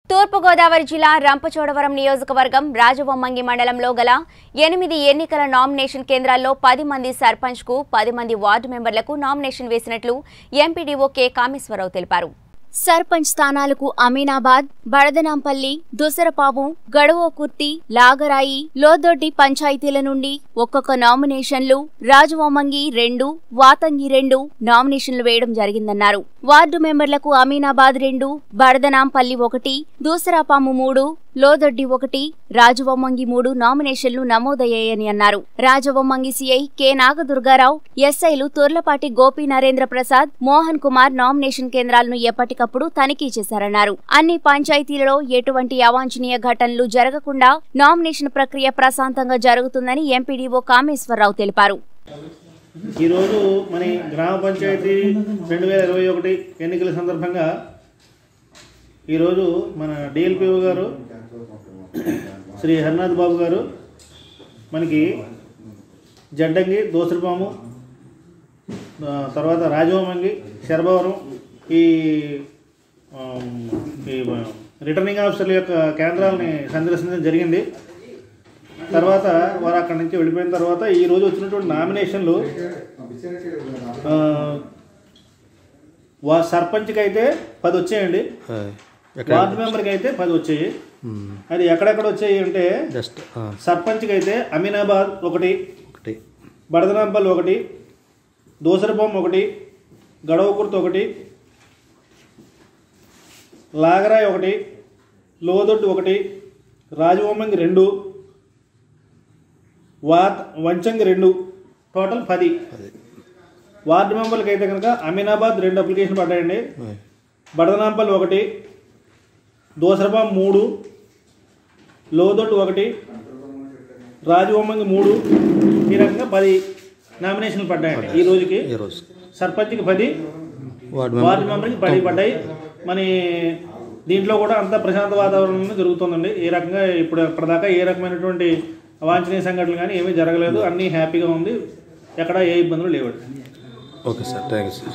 తూర్పుగోదావరి జిల్లా రంపచోడవరం నియోజకవర్గం రాజవొమ్మంగి మండలంలో గల ఎనిమిది ఎన్నికల నామినేషన్ కేంద్రాల్లో పది మంది సర్పంచ్కు పది మంది వార్డు మెంబర్లకు నామినేషన్ వేసినట్లు ఎంపీడీఓ కె కామేశ్వరరావు తెలిపారు సర్పంచ్ స్థానాలకు అమీనాబాద్ బడదనాంపల్లి దుసరపాము గడవోకుర్తి లాగరాయి లోదొడ్డి పంచాయతీల నుండి ఒక్కొక్క నామినేషన్లు రాజవొమ్మంగి రెండు వాతంగి రెండు నామినేషన్లు వేయడం జరిగిందన్నారు వార్డు మెంబర్లకు అమీనాబాద్ రెండు బడదనాంపల్లి ఒకటి దూసరాపాము మూడు లోదొడ్డి ఒకటి రాజవొమ్మంగి మూడు నామినేషన్లు నమోదయ్యాయని అన్నారు రాజవొమ్మంగి సీఐ కె నాగదుర్గారావు ఎస్ఐలు తుర్లపాటి గోపి నరేంద్ర ప్రసాద్ మోహన్ కుమార్ నామినేషన్ కేంద్రాలను ఎప్పటికప్పుడు తనిఖీ చేశారన్నారు అన్ని పంచాయతీలలో ఎటువంటి అవాంఛనీయ ఘటనలు జరగకుండా నామినేషన్ ప్రక్రియ ప్రశాంతంగా జరుగుతుందని ఎంపీడీఓ కామేశ్వరరావు తెలిపారు ఈరోజు మన గ్రామ పంచాయతీ రెండు వేల ఇరవై ఒకటి ఎన్నికల సందర్భంగా ఈరోజు మన డిఎల్పిఓ గారు శ్రీ హరినాథ్ బాబు గారు మనకి జడ్డంగి దోసరిపాము ఆ, తర్వాత రాజవమంగి శరభవరం ఈ ఆమ్, ఈ రిటర్నింగ్ ఆఫీసర్ల యొక్క కేంద్రాలని సందర్శించడం జరిగింది తర్వాత వారు అక్కడి నుంచి వెళ్ళిపోయిన తర్వాత ఈ రోజు వచ్చినటువంటి నామినేషన్లు ఆ, వా సర్పంచ్కి అయితే పది వచ్చాయండి వార్డు మెంబర్కి అయితే పది వచ్చాయి అది ఎక్కడెక్కడ వచ్చాయి అంటే జస్ట్ సర్పంచ్కి అయితే అమీనాబాద్ ఒకటి ఒకటి బడదనాంపల్లి ఒకటి దోసరబొమ్మ ఒకటి గడవకుర్తి ఒకటి లాగరాయి ఒకటి లోదొడ్డు ఒకటి రాజవొమ్మంగి రెండు వాత్ వంచంగి రెండు టోటల్ పది అది వార్డు మెంబర్లకి అయితే కనుక అమీనాబాద్ రెండు అప్లికేషన్ పడ్డాయండి బడదనాంపల్లి ఒకటి దోసరబాం మూడు లోదొడ్డు ఒకటి రాజవొమ్మంగి మూడు ఈ రకంగా పది నామినేషన్లు పడ్డాయండి ఈ రోజుకి ఈరోజు సర్పంచ్కి పది వార్డు వార్డు మెంబర్ మెంబర్కి పది పడ్డాయి మన దీంట్లో కూడా అంతా ప్రశాంత వాతావరణంలో జరుగుతుందండి ఏ రకంగా ఇప్పుడు ఇప్పటిదాకా ఏ రకమైనటువంటి అవాంఛనీయ సంఘటనలు కానీ ఏమీ జరగలేదు అన్నీ హ్యాపీగా ఉంది ఎక్కడ ఏ ఇబ్బందులు లేవండి okay sir thank you sir